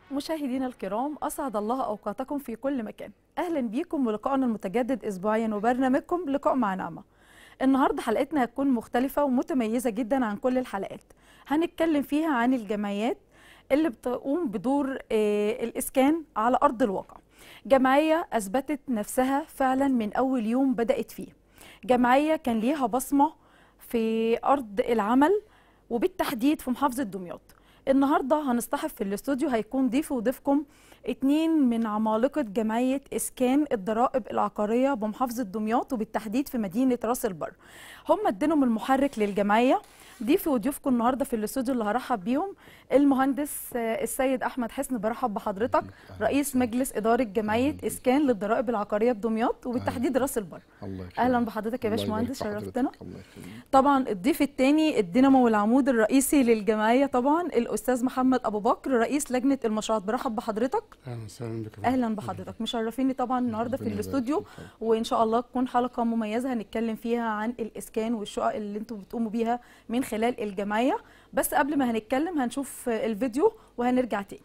مشاهدينا الكرام أسعد الله أوقاتكم في كل مكان أهلا بيكم ولقائنا المتجدد أسبوعيا وبرنامجكم لقاء مع نعمة النهاردة حلقتنا هتكون مختلفة ومتميزة جدا عن كل الحلقات هنتكلم فيها عن الجمعيات اللي بتقوم بدور آه، الإسكان على أرض الواقع جمعية أثبتت نفسها فعلا من أول يوم بدأت فيه جمعية كان ليها بصمة في أرض العمل وبالتحديد في محافظة دمياط النهارده هنصطحب في الاستوديو هيكون ضيفي وضيفكم اتنين من عمالقة جمعية إسكان الضرائب العقارية بمحافظة دمياط وبالتحديد في مدينة راس البر هم ادينهم المحرك للجمعية ضيفي وضيوفكم النهارده في الاستوديو اللي هرحب بيهم المهندس آه، السيد احمد حسن برحب بحضرتك رئيس مجلس اداره جمعيه اسكان للضرائب العقاريه بدمياط وبالتحديد راس البر الله يخليك اهلا بحضرتك يا الله يبارك باشمهندس في حضرتك. شرفتنا الله يخليك طبعا الضيف الثاني الدينامو والعمود الرئيسي للجمعيه طبعا الاستاذ محمد ابو بكر رئيس لجنه المشروعات برحب بحضرتك اهلا وسهلا بك اهلا بحضرتك مشرفيني طبعا النهارده في ربنا يبارك الاستوديو فيك. وان شاء الله تكون حلقه مميزه هنتكلم فيها عن الاسكان والشقق اللي انتم بتقوموا بيها من خلال الجمعيه بس قبل ما هنتكلم هنشوف الفيديو وهنرجع تاني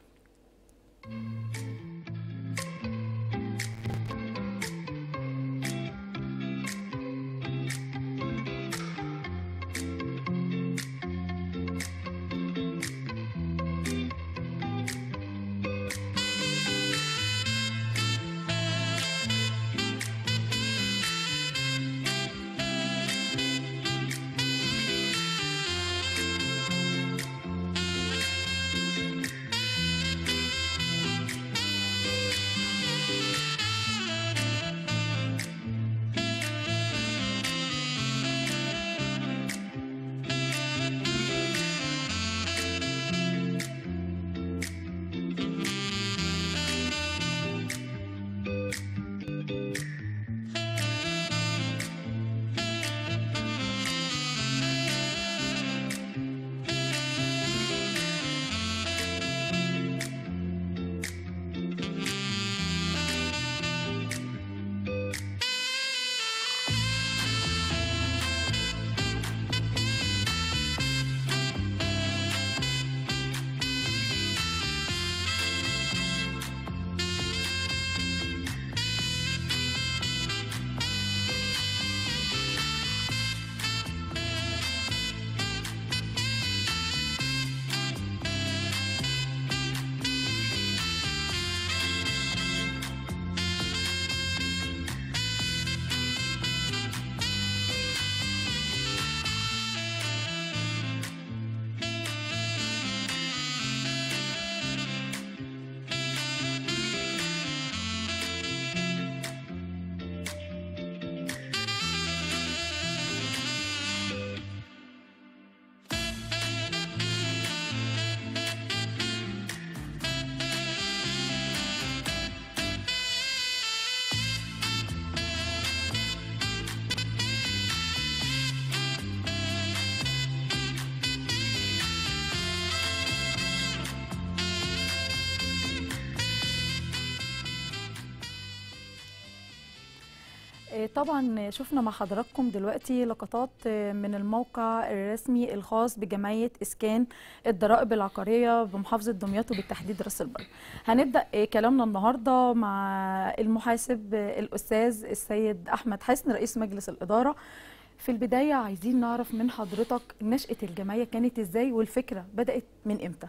آه، طبعا شفنا مع حضراتكم دلوقتي لقطات آه، من الموقع الرسمي الخاص بجمعية إسكان الضرائب العقارية بمحافظة دمياط وبالتحديد راس البر هنبدأ آه، كلامنا النهاردة مع المحاسب آه، الأستاذ السيد أحمد حسن رئيس مجلس الإدارة في البداية عايزين نعرف من حضرتك نشأة الجمعية كانت إزاي والفكرة بدأت من إمتى؟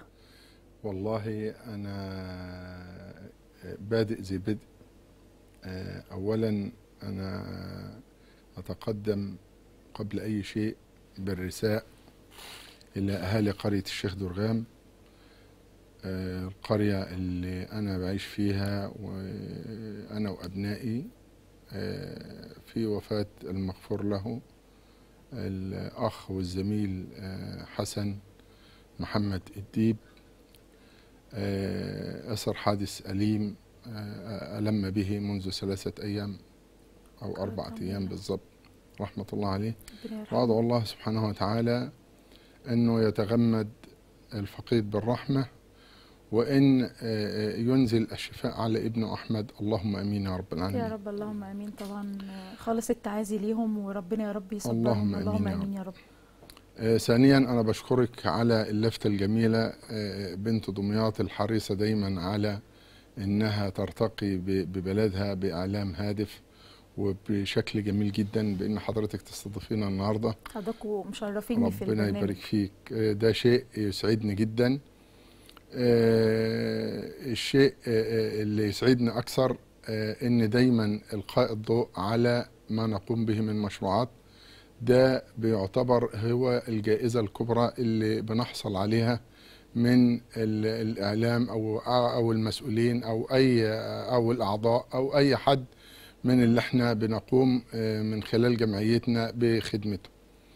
والله انا بادئ ذي بدء آه، اولا انا اتقدم قبل اي شيء بالرثاء الى اهالي قريه الشيخ درغام آه، القريه اللي انا بعيش فيها وانا وابنائي آه، في وفاه المغفور له الاخ والزميل آه، حسن محمد الديب آه، أثر حادث أليم آه، ألم به منذ ثلاثة أيام أو أربعة الحمد أيام لله. بالضبط رحمة الله عليه ربنا يرحمه. وأدعو الله سبحانه وتعالى أنه يتغمد الفقيد بالرحمة وإن آه، آه، ينزل الشفاء على ابنه أحمد اللهم أمين يا رب يا العالمين رب اللهم امين طبعا خالص التعازي ليهم وربنا يا رب يصبرهم اللهم اللهم آمين يا امين يا رب آه، ثانيا انا بشكرك على اللفته الجميله آه، بنت دمياط الحريصه دايما على انها ترتقي ب- ببلدها باعلام هادف وبشكل جميل جدا بان حضرتك تستضيفينا النهارده حضراتكم مشرفيني في ربنا البرنامج يبارك فيك آه، ده شيء يسعدني جدا آه، الشيء آه، آه، اللي يسعدني اكثر آه، ان دايما القاء الضوء على ما نقوم به من مشروعات ده بيعتبر هو الجائزة الكبرى اللي بنحصل عليها من ال- الإعلام أو أو المسؤولين أو أي أو الأعضاء أو أي حد من اللي احنا بنقوم آه، من خلال جمعيتنا بخدمته.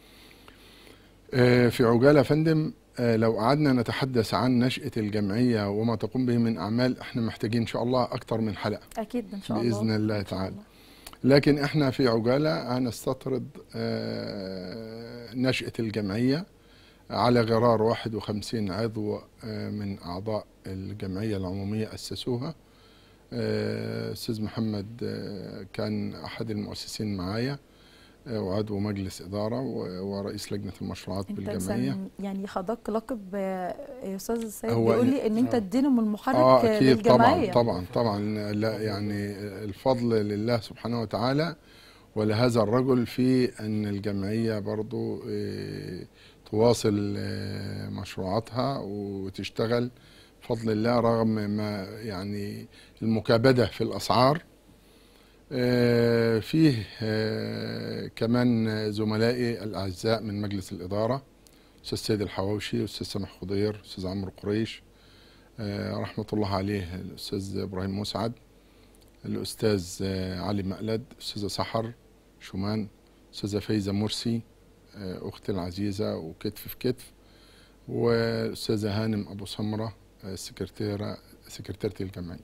آه، في عجالة يا فندم آه، لو قعدنا نتحدث عن نشأة الجمعية وما تقوم به من أعمال احنا محتاجين إن شاء الله أكتر من حلقة. اكيد ان شاء الله بإذن الله إن شاء تعالى. الله. لكن احنا في عجالة هنستطرد آه، نشأة الجمعية على غرار 51 عضو آه، من أعضاء الجمعية العمومية أسسوها آه، أستاذ محمد آه، كان أحد المؤسسين معايا آه، وعضو مجلس إدارة و- ورئيس لجنة المشروعات انت بالجمعية إنسان يعني حضرتك لقب آه، يا استاذ السيد هو بيقول لي ان انت آه. الدينامو المحرك اه اكيد طبعا للجمعيه طبعا طبعا لا يعني الفضل لله سبحانه وتعالى ولهذا الرجل في ان الجمعيه برضو آه، تواصل آه، مشروعاتها وتشتغل بفضل الله رغم ما يعني المكابده في الاسعار آه، فيه آه، كمان زملائي الاعزاء من مجلس الاداره استاذ سيد الحواوشي استاذ سامح خضير استاذ عمرو قريش آه، رحمة الله عليه الأستاذ إبراهيم مسعد الأستاذ آه، علي مقلد أستاذة سحر شومان أستاذة فايزة مرسي آه، أختي العزيزة وكتف في كتف والأستاذة هانم أبو سمرة آه، السكرتيرة سكرتيرة الجمعية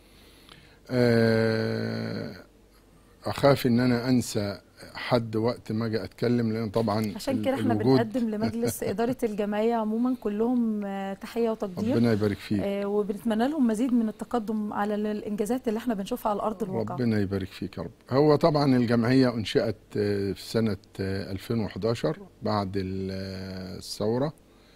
آه، أخاف إن أنا أنسى حد وقت ما أجي أتكلم لأن طبعا عشان كده احنا الوجود- بنقدم لمجلس اداره الجمعيه عموما كلهم آه، تحيه وتقدير ربنا يبارك فيك آه، وبنتمنى لهم مزيد من التقدم على ال- الانجازات اللي احنا بنشوفها على ارض الواقع ربنا يبارك فيك يا رب هو طبعا الجمعية أنشئت آه، في سنة آه، 2011 بعد ال- آه، الثورة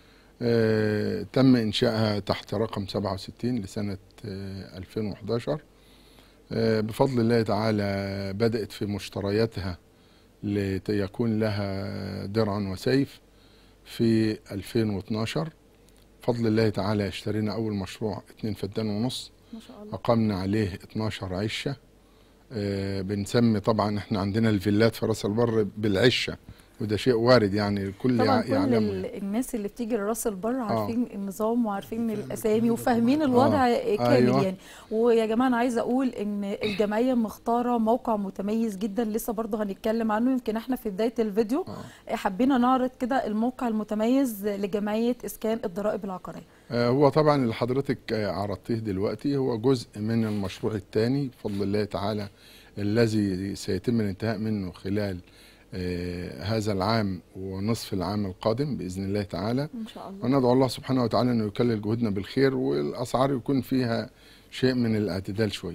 آه، تم إنشائها تحت رقم 67 لسنة آه، 2011 آه، بفضل الله تعالى بدأت في مشترياتها ليكون لها درع وسيف في 2012 بفضل الله تعالى اشترينا أول مشروع 2 فدان ونص ما شاء الله أقمنا عليه 12 عشة آه، بنسمي طبعا احنا عندنا الفيلات في راس البر بالعشة وده شيء وارد يعني الكل طبعا يع- كل يعلمه ال- الناس اللي بتيجي لراس البر عارفين النظام وعارفين الاسامي وفاهمين الوضع كامل أيوة. يعني ويا جماعه انا عايزه اقول ان الجمعيه مختاره موقع متميز جدا لسه برضه هنتكلم عنه يمكن احنا في بدايه الفيديو آه. حبينا نعرض كده الموقع المتميز لجمعيه اسكان الضرائب العقاريه آه، هو طبعا اللي حضرتك آه، عرضتيه دلوقتي هو جزء من المشروع الثاني بفضل الله تعالى الذي سيتم الانتهاء منه خلال آه، هذا العام ونصف العام القادم بإذن الله تعالى ان شاء الله وندعو الله سبحانه وتعالى انه يكلل جهودنا بالخير والاسعار يكون فيها شيء من الاعتدال شويه.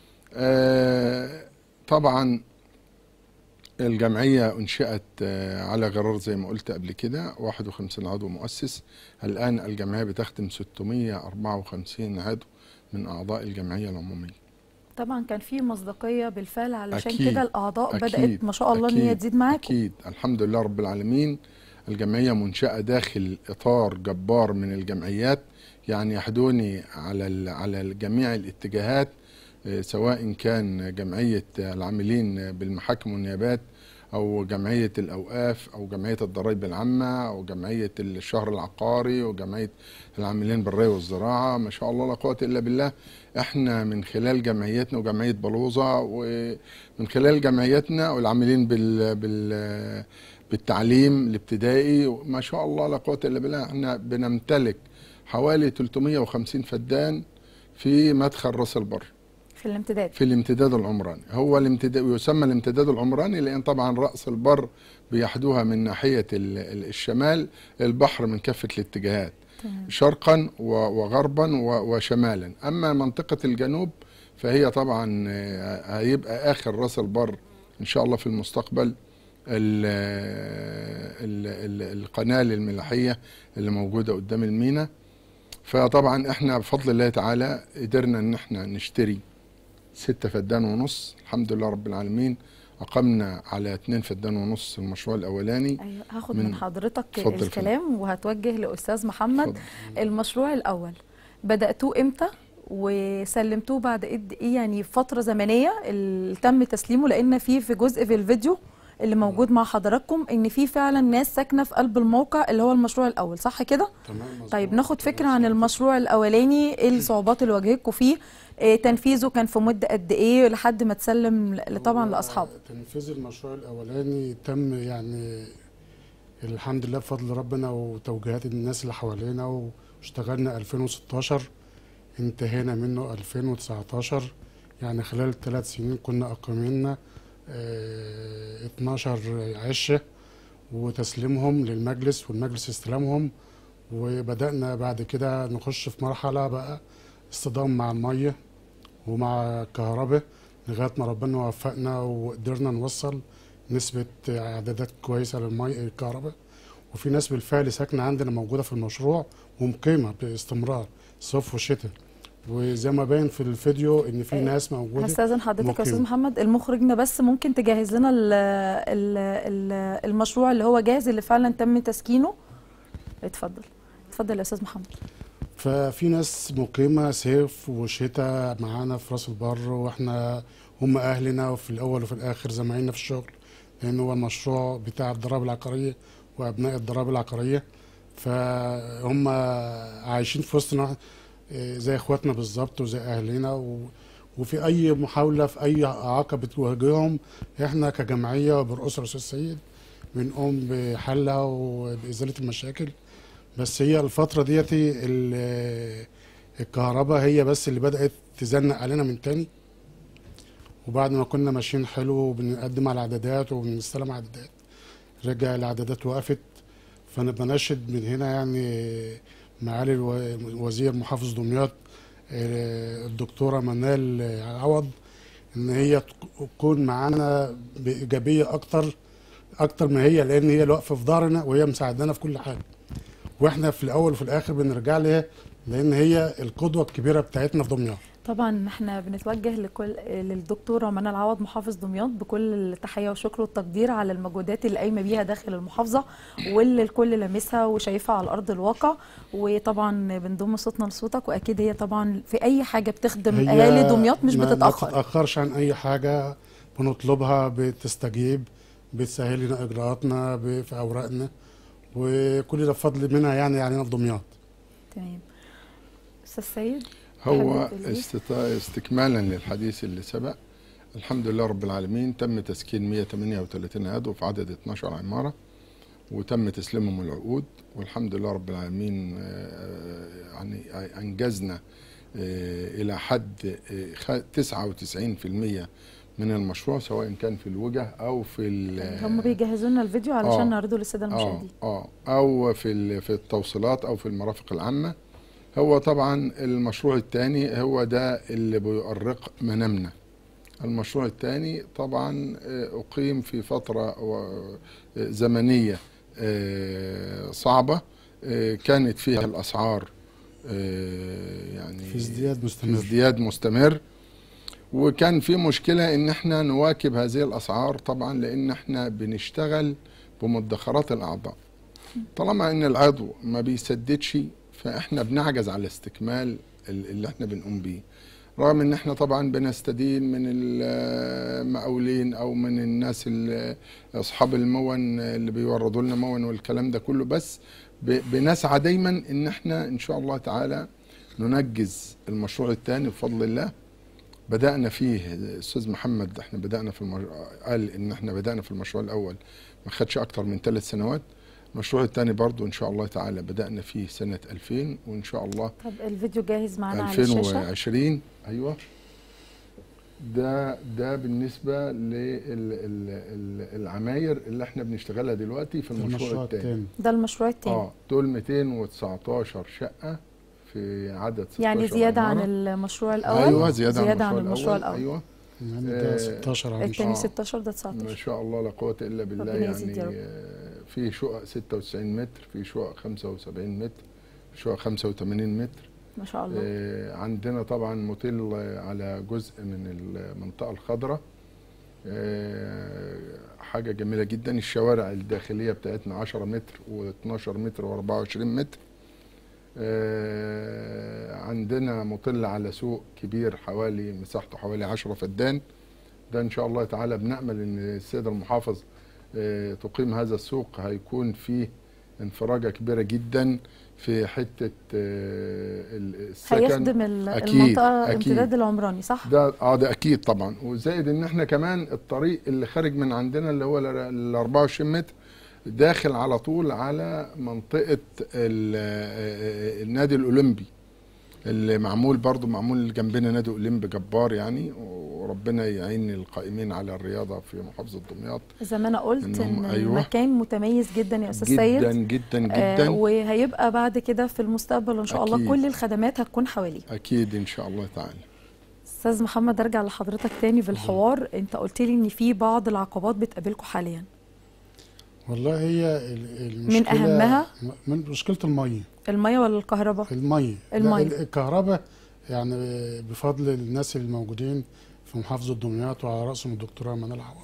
آه، طبعا الجمعيه انشئت آه، على غرار زي ما قلت قبل كده 51 عضو مؤسس الان الجمعيه بتخدم 654 عضو من اعضاء الجمعيه العموميه. طبعا كان في مصداقيه بالفعل علشان أكيد، كده الاعضاء بدات أكيد، ما شاء الله ان هي أكيد، تزيد معاكم أكيد الحمد لله رب العالمين الجمعية منشأة داخل إطار جبار من الجمعيات يعني يحدوني على ال- على جميع الاتجاهات آه، سواء كان جمعية العاملين بالمحاكم والنيابات أو جمعية الأوقاف أو جمعية الضرائب العامة أو جمعية الشهر العقاري وجمعية العاملين بالري والزراعة ما شاء الله لا قوة إلا بالله احنا من خلال جمعيتنا وجمعية بلوزة ومن خلال جمعيتنا والعاملين بال, بال بالتعليم الابتدائي ما شاء الله لا قوة إلا بالله احنا بنمتلك حوالي 350 فدان في مدخل راس البر في الامتداد في الامتداد العمراني هو الامتداد يسمى الامتداد العمراني لان طبعا راس البر بيحدوها من ناحيه ال- ال- الشمال البحر من كافه الاتجاهات تمام. شرقا و- وغربا و- وشمالا اما منطقه الجنوب فهي طبعا آه، هيبقى اخر راس البر ان شاء الله في المستقبل ال ال ال القنال الملاحيه اللي موجوده قدام المينا فطبعا احنا بفضل الله تعالى قدرنا ان احنا نشتري ستة فدان ونص الحمد لله رب العالمين أقمنا على اتنين فدان ونص المشروع الأولاني ايوه هاخد من, من- حضرتك اتفضل يا الكلام وهتوجه لاستاذ محمد اتفضل. المشروع الاول بداتوه امتى وسلمتوه بعد قد ايه يعني فتره زمنيه اللي تم تسليمه لان في في جزء في الفيديو اللي موجود مع حضراتكم ان في فعلا ناس ساكنه في قلب الموقع اللي هو المشروع الاول صح كده تمام مظبوط. طيب ناخد فكره عن المشروع الاولاني ايه الصعوبات اللي واجهتكم فيه إيه تنفيذه كان في مده قد ايه لحد ما تسلم ل- طبعا هو لاصحابه تنفيذ المشروع الاولاني تم يعني الحمد لله بفضل ربنا وتوجيهات الناس اللي حوالينا واشتغلنا 2016 انتهينا منه 2019 يعني خلال الثلاث سنين كنا اقيمنا اه 12 عشه وتسليمهم للمجلس والمجلس استلامهم وبدأنا بعد كده نخش في مرحلة بقى اصطدام مع المية ومع الكهرباء لغاية ما ربنا وفقنا وقدرنا نوصل نسبة إعدادات كويسة للمية الكهرباء وفي ناس بالفعل ساكنة عندنا موجودة في المشروع ومقيمة باستمرار صيف وشتاء وزي ما باين في الفيديو إن في إيه، ناس موجودة هستاذن حضرتك يا استاذ مقيم. محمد المخرجنا بس ممكن تجهز لنا ال ال ال المشروع اللي هو جاهز اللي فعلا تم تسكينه اتفضل اتفضل يا استاذ محمد ففي ناس مقيمة صيف وشتاء معانا في راس البر واحنا هم اهلنا وفي الاول وفي الاخر زمايلنا في الشغل لان هو المشروع بتاع الضرائب العقارية وابناء الضرائب العقارية فهم عايشين في وسطنا آه، زي اخواتنا بالظبط وزي اهلنا و وفي اي محاولة في اي اعاقة بتواجههم احنا كجمعية وبرئاسة الاستاذ السيد بنقوم بحلها وبازالة المشاكل بس هي الفترة ديت ال- الكهرباء هي بس اللي بدأت تزنق علينا من تاني وبعد ما كنا ماشيين حلو وبنقدم على اعدادات وبنستلم اعدادات رجع الاعدادات وقفت فانا بناشد من هنا يعني معالي الو- وزير محافظ دمياط آه، الدكتورة منال عوض ان هي تكون معانا بايجابيه اكتر اكتر ما هي لان هي اللي واقفه في ظهرنا وهي مساعدانا في كل حاجه واحنا في الاول وفي الاخر بنرجع لها لان هي القدوه الكبيره بتاعتنا في دمياط طبعا احنا بنتوجه لكل للدكتوره منال عوض محافظ دمياط بكل التحيه والشكر والتقدير على المجهودات اللي قايمه بيها داخل المحافظه واللي الكل لامسها وشايفها على ارض الواقع وطبعا بنضم صوتنا لصوتك واكيد هي طبعا في اي حاجه بتخدم هي اهالي دمياط مش ما- ما بتتاخر بتتاخرش عن اي حاجه بنطلبها بتستجيب بتسهل لنا اجراءاتنا ب- في اوراقنا وكل ده بفضل منها يعني علينا في دمياط تمام استاذ سيد هو حابب تقول إيه؟ استط- استكمالا للحديث اللي سبق الحمد لله رب العالمين تم تسكين 138 عضو في عدد 12 عمارة وتم تسليمهم العقود والحمد لله رب العالمين آه، يعني أنجزنا آه، إلى حد آه، خ- 99% من المشروع سواء كان في الوجه أو في ال- هم بيجهزوا لنا الفيديو علشان آه. نعرضه للساده اه المشاهدين اه او في ال- في التوصيلات او في المرافق العامه هو طبعا المشروع الثاني هو ده اللي بيؤرق منامنا المشروع الثاني طبعا آه، اقيم في فتره و- آه، زمنيه آه، صعبه آه، كانت فيها الاسعار آه، يعني في ازدياد في مستمر ازدياد مستمر وكان في مشكلة ان احنا نواكب هذه الاسعار طبعا لان احنا بنشتغل بمدخرات الاعضاء طالما ان العضو ما بيسددش فاحنا بنعجز على استكمال ال- اللي احنا بنقوم بيه رغم ان احنا طبعا بنستدين من المقاولين او من الناس ال- اصحاب المون اللي بيوردوا لنا مون والكلام ده كله بس ب- بنسعى دايما ان احنا ان شاء الله تعالى ننجز المشروع الثاني بفضل الله بدأنا فيه الأستاذ محمد احنا بدأنا في المر... قال إن احنا بدأنا في المشروع الأول ما خدش أكتر من ثلاث سنوات المشروع الثاني برضو إن شاء الله تعالى بدأنا فيه سنة 2000 وإن شاء الله طب الفيديو جاهز معانا على الشاشه 2020 أيوه ده ده بالنسبة للعماير اللي احنا بنشتغلها دلوقتي في المشروع, المشروع الثاني الثاني ده المشروع التاني اه دول 219 شقة في عدد 16 يعني زياده عن عمارة. المشروع الاول ايوه زياده, زياده عن عن المشروع الأول. الاول ايوه يعني آه، ده 16 عام التاني آه. 16 ده ما 19 شاء الله لا قوة إلا بالله ربنا يزيد يا يعني رب. آه، في شقق 96 متر في شقق 75 متر في شقق 85 متر ما شاء الله آه، عندنا طبعا موتيل آه، على جزء من المنطقة الخضراء آه، حاجة جميلة جدا الشوارع الداخلية بتاعتنا 10 متر و12 متر و24 متر آه، عندنا مطل على سوق كبير حوالي مساحته حوالي 10 فدان ده ان شاء الله تعالى بنأمل ان السيد المحافظ آه، تقيم هذا السوق هيكون فيه انفراجة كبيرة جدا في حتة آه، السكن هيخدم ال- أكيد، المنطقه أكيد. الامتداد العمراني صح؟ ده اه ده اكيد طبعا وزائد ان احنا كمان الطريق اللي خارج من عندنا اللي هو ال 24 متر داخل على طول على منطقه ال- آه، النادي الاولمبي اللي معمول برضو معمول جنبنا نادي اولمبي جبار يعني وربنا يعين القائمين على الرياضه في محافظه دمياط زي ما انا قلت إنهم- ان أيوة. المكان متميز جدا يا استاذ جدا سيد جدا آه جدا وهيبقى بعد كده في المستقبل ان شاء الله أكيد. كل الخدمات هتكون حواليه اكيد ان شاء الله تعالى استاذ محمد ارجع لحضرتك تاني في الحوار انت قلت لي ان في بعض العقبات بتقابلكم حاليا والله هي ال- المشكله أهمها؟ من مشكله الميه الميه ولا الكهرباء الميه لا، المية. ال- الكهرباء يعني بفضل الناس الموجودين في محافظه دمياط وعلى راسهم الدكتوره منال عوض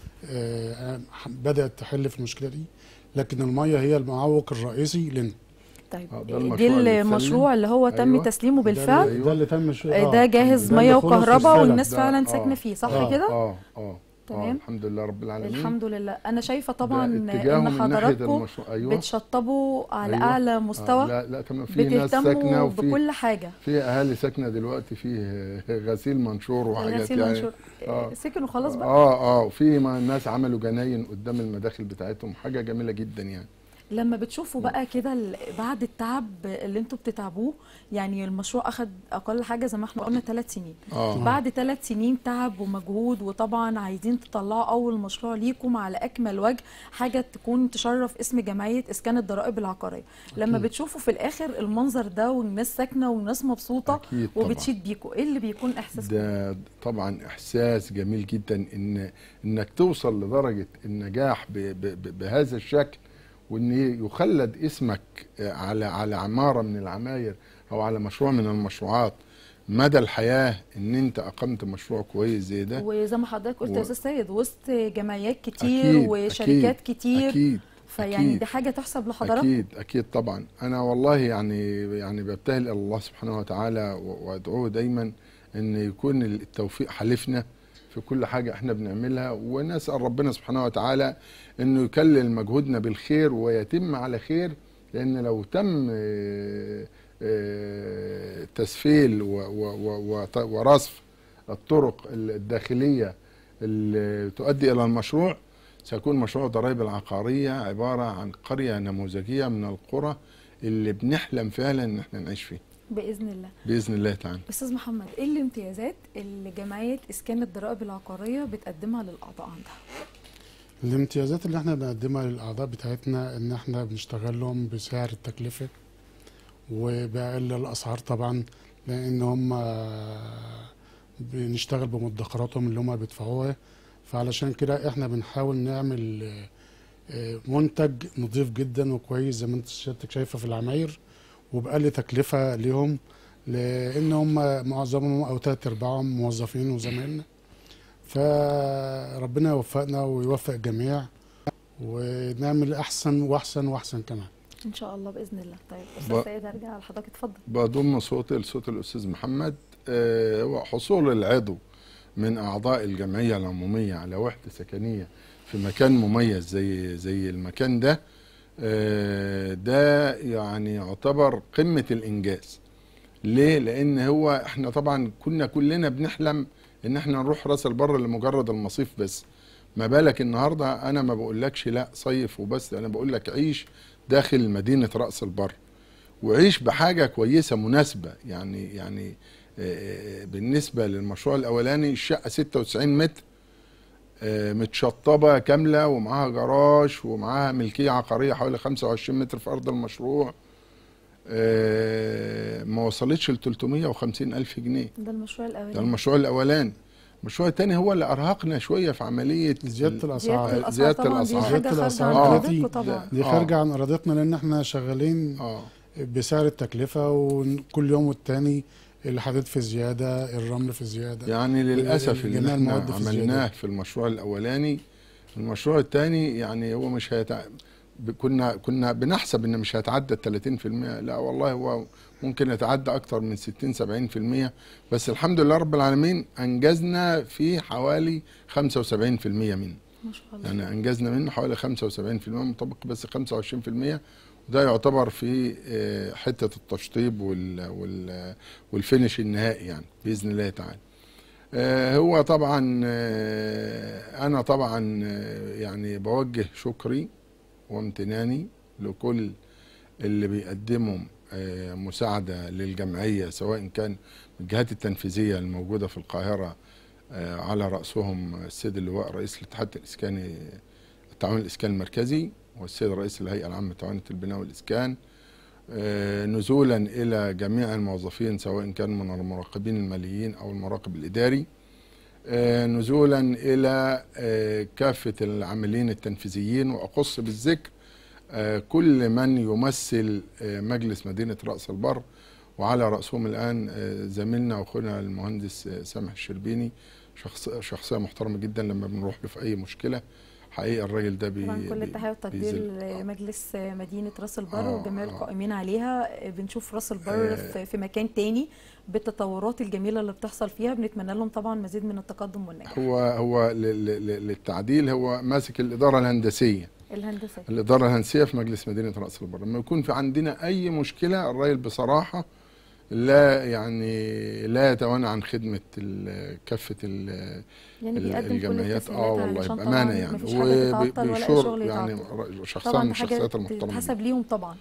آه، بدات تحل في المشكله دي لكن الميه هي المعوق الرئيسي لنا طيب آه، ده دي المشروع اللي المشروع اللي هو تم أيوة. تسليمه ده بالفعل اللي- ده اللي تم شو... آه، ده جاهز ده ميه اللي خلص وكهرباء السلم. والناس ده- فعلا آه. ساكنه فيه صح آه. كده اه اه تمام. اه الحمد لله رب العالمين الحمد لله انا شايفه طبعا ده اتجاهه ان من ناحية حضراتكم المشروع ايوه بتشطبوا على أيوة. اعلى آه مستوى لا لا تمام في ناس ساكنه بتهتموا وفي بكل حاجه في اهالي ساكنه دلوقتي في غسيل منشور وحاجات الغسيل يعني منشور آه. سكنوا خلاص بقى اه اه وفي ما- ناس عملوا جناين قدام المداخل بتاعتهم حاجه جميله جدا يعني لما بتشوفوا بقى كده ال- بعد التعب اللي انتوا بتتعبوه يعني المشروع اخد اقل حاجه زي ما احنا قلنا ثلاث سنين اه بعد ثلاث سنين تعب ومجهود وطبعا عايزين تطلعوا اول مشروع ليكم على اكمل وجه حاجه تكون تشرف اسم جمعيه اسكان الضرائب العقاريه لما أكيد. بتشوفوا في الاخر المنظر ده والناس ساكنه والناس مبسوطه اكيد طبعا وبتشيد بيكم ايه اللي بيكون احساسكم ده طبعا احساس جميل جدا ان انك توصل لدرجه النجاح ب ب ب بهذا الشكل وان يخلد اسمك على على عماره من العماير او على مشروع من المشروعات مدى الحياه ان انت اقمت مشروع كويس زي ده وزي ما حضرتك قلت و- يا استاذ سيد وسط جمعيات كتير أكيد، وشركات كتير اكيد فيعني أكيد. دي حاجه تحسب لحضراتكم اكيد اكيد طبعا انا والله يعني يعني ببتهل الى الله سبحانه وتعالى و- وادعوه دايما ان يكون التوفيق حلفنا في كل حاجه احنا بنعملها ونسال ربنا سبحانه وتعالى انه يكلل مجهودنا بالخير ويتم على خير لان لو تم آه، آه، تسفيل و- و- و- وط- ورصف الطرق الداخليه اللي تؤدي الى المشروع سيكون مشروع ضرائب العقارية عبارة عن قرية نموذجية من القرى اللي بنحلم فعلا ان احنا نعيش فيها باذن الله بإذن الله تعالى استاذ محمد ايه الامتيازات اللي جمعيه اسكان الضرائب العقاريه بتقدمها للاعضاء عندها الامتيازات اللي احنا بنقدمها للاعضاء بتاعتنا ان احنا بنشتغل لهم بسعر التكلفه وبأقل الاسعار طبعا لان هم بنشتغل بمدخراتهم اللي هم بيدفعوها فعلشان كده احنا بنحاول نعمل آه، آه، منتج نظيف جدا وكويس زي ما انت سيادتك شايفه في العماير وبأقل تكلفه ليهم لان هم معظمهم او تلات ارباعهم موظفين وزمايلنا فربنا يوفقنا ويوفق الجميع ونعمل احسن واحسن واحسن كمان ان شاء الله باذن الله طيب ب- استاذ سيد هرجع لحضرتك اتفضل بضم صوتي لصوت الأستاذ محمد آه، هو حصول العضو من أعضاء الجمعية العمومية على وحدة سكنية في مكان مميز زي زي المكان ده آه، ده يعني يعتبر قمة الإنجاز ليه؟ لأن هو احنا طبعا كنا كلنا بنحلم إن احنا نروح راس البر لمجرد المصيف بس ما بالك النهارده أنا ما بقولكش لا صيف وبس أنا بقول لك عيش داخل مدينة رأس البر وعيش بحاجة كويسة مناسبة يعني يعني آه، بالنسبة للمشروع الأولاني الشقة 96 متر آه، متشطبة كاملة ومعاها جراج ومعاها ملكية عقارية حوالي 25 متر في أرض المشروع آه، ما وصلتش ل 350 ألف جنيه ده المشروع ده الاولاني المشروع الأولاني المشروع الثاني هو اللي ارهقنا شويه في عمليه زياده ال- الاسعار زيادة زيادة الأسعار طبعا دي الأسعار. حاجة زيادة خارجة عن الأسعار إرادتكم دي- طبعا دي آه. خارجه عن ارادتنا لان احنا شغالين اه بسعر التكلفه وكل يوم والتاني الحديد في زياده الرمل في زياده يعني للاسف اللي جميع احنا المواد في عملناه الزيادة. في المشروع الاولاني المشروع الثاني يعني هو مش هيتع... ب- كنا كنا بنحسب ان مش هيتعدى ال 30% لا والله هو ممكن يتعدى اكتر من 60 70% بس الحمد لله رب العالمين انجزنا في حوالي 75% منه ما شاء الله يعني انجزنا منه حوالي 75% مطابق بس 25% وده يعتبر في آه، حته التشطيب وال وال والفينش النهائي يعني باذن الله تعالى. آه، هو طبعا آه، انا طبعا آه، يعني بوجه شكري وامتناني لكل اللي بيقدموا آه، مساعده للجمعيه سواء كان من الجهات التنفيذيه الموجوده في القاهره آه، على راسهم السيد اللواء رئيس الاتحاد الاسكاني التعاون الاسكاني المركزي والسيد رئيس الهيئه العامه لتعاونة البناء والاسكان آه، نزولا الى جميع الموظفين سواء كان من المراقبين الماليين او المراقب الاداري آه، نزولا الى آه، كافه العاملين التنفيذيين واخص بالذكر آه، كل من يمثل آه، مجلس مدينه راس البر وعلى راسهم الان آه، زميلنا واخونا المهندس آه، سامح الشربيني شخص شخصيه محترمه جدا لما بنروح له في اي مشكله حقيقه الراجل ده بي طبعا كل بي- التحيه والتقدير بيذل. لمجلس مدينه راس البر آه، وجميع آه. القائمين عليها بنشوف راس البر آه. في في مكان تاني بالتطورات الجميله اللي بتحصل فيها بنتمنى لهم طبعا مزيد من التقدم والنجاح هو هو ل- ل- ل- للتعديل هو ماسك الاداره الهندسيه الهندسه الاداره الهندسيه في مجلس مدينه راس البر لما يكون في عندنا اي مشكله الراجل بصراحه لا يعني لا يتوانى عن خدمه ال- كافه ال- يعني ال- بيقدم كل الجمعيات التسهيلات اه والله علشان بامانه طبعا يعني مفيش حاجه تتعطل ولا اي شغل يعني يتعطل ر- شخصيه طبعا من دي حاجه الشخصيات المحترمه جداً. تتحسب ليهم طبعا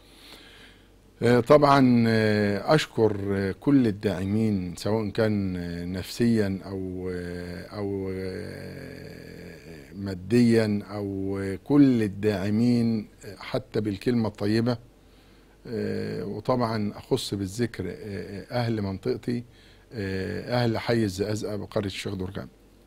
آه، طبعا آه، اشكر آه، كل الداعمين سواء كان آه، نفسيا او آه، او آه، ماديا او آه، كل الداعمين آه، حتى بالكلمه الطيبه آه، وطبعا اخص بالذكر آه، اهل منطقتي آه، اهل حي الزقازقه بقريه الشيخ درجان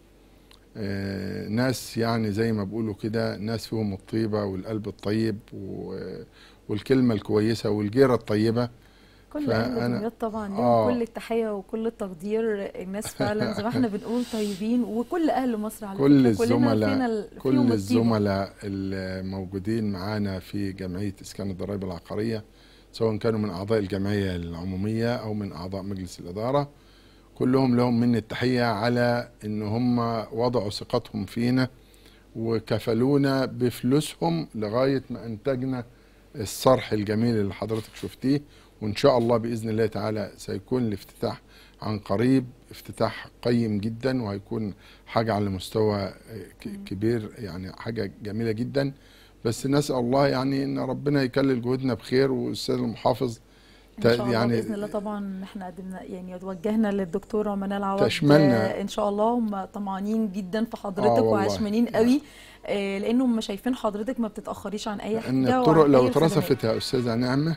آه، ناس يعني زي ما بيقولوا كده ناس فيهم الطيبه والقلب الطيب و- والكلمه الكويسه والجيره الطيبه كل اهل فأنا- دمياط طبعا لهم آه. كل التحيه وكل التقدير الناس فعلا زي ما احنا بنقول طيبين وكل اهل مصر على كل فكره كلنا الزملاء- فينا ال- فيهم كل الطيبة. الزملاء الموجودين معانا في جمعيه اسكان الضرائب العقاريه سواء كانوا من اعضاء الجمعيه العموميه او من اعضاء مجلس الاداره كلهم لهم مني التحيه على ان هم وضعوا ثقتهم فينا وكفلونا بفلوسهم لغايه ما انتجنا الصرح الجميل اللي حضرتك شفتيه وان شاء الله باذن الله تعالى سيكون الافتتاح عن قريب افتتاح قيم جدا وهيكون حاجه على مستوى ك- كبير يعني حاجه جميله جدا بس نسال الله يعني ان ربنا يكلل جهودنا بخير والاستاذ المحافظ ان شاء الله يعني باذن الله طبعا احنا قدمنا يعني توجهنا للدكتوره منال عوض تشملنا. آه، ان شاء الله هم طمعانين جدا في حضرتك والله. وعشمانين قوي آه، لانهم شايفين حضرتك ما بتتاخريش عن اي حاجه ان وعن الطرق لو أي الخدمات. اترصفت يا استاذه نعمه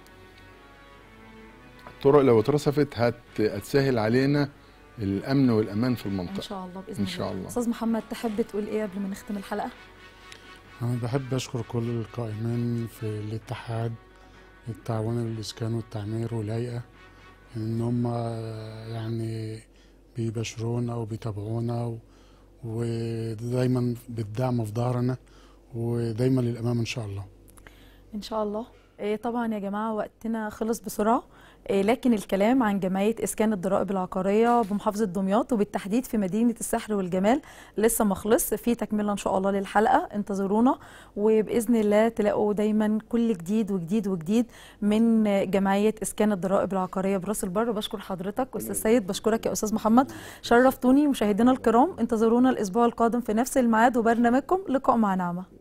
الطرق لو اترصفت هت هتسهل علينا الامن والامان في ان المنطقه شاء الله باذن إن شاء الله. استاذ محمد تحب تقول ايه قبل ما نختم الحلقه أنا بحب أشكر كل القائمين في الاتحاد التعاون الإسكان والتعمير والهيئة إن هم يعني بيبشرونا وبيتابعونا و- ودايما بالدعم في ظهرنا ودايما للأمام إن شاء الله ان شاء الله إيه طبعا يا جماعه وقتنا خلص بسرعه إيه لكن الكلام عن جمعيه اسكان الضرائب العقاريه بمحافظه دمياط وبالتحديد في مدينه السحر والجمال لسه ما خلص في تكمله ان شاء الله للحلقه انتظرونا وباذن الله تلاقوا دايما كل جديد وجديد وجديد من جمعيه اسكان الضرائب العقاريه براس البر بشكر حضرتك استاذ سيد بشكرك يا استاذ محمد شرفتوني مشاهدينا الكرام انتظرونا الاسبوع القادم في نفس الميعاد وبرنامجكم لقاء مع نعمه